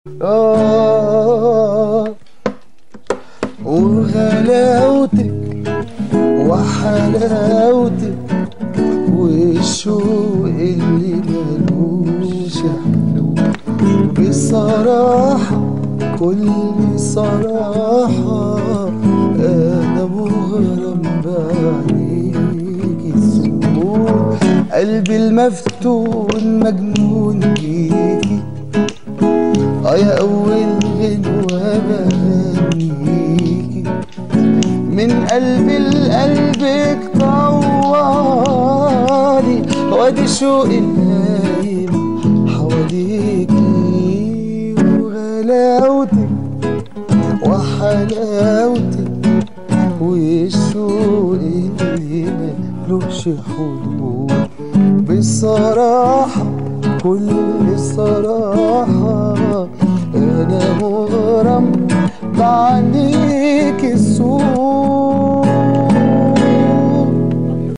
آه وغلاوتك وحلاوتك والشوق اللي ملوش حلو بصراحة كل صراحة أنا مغرم بعينيك السمون قلبي المفتون مجنون بيكي اه يا أول غنوة بغنيكي من قلبي لقلبك طوالي وادي شوقي الهايم حواليكي وغلاوتك وحلاوتك والشوق اللي ملوش حدود بصراحة كل صراحة أنا مغرم بعينيك السود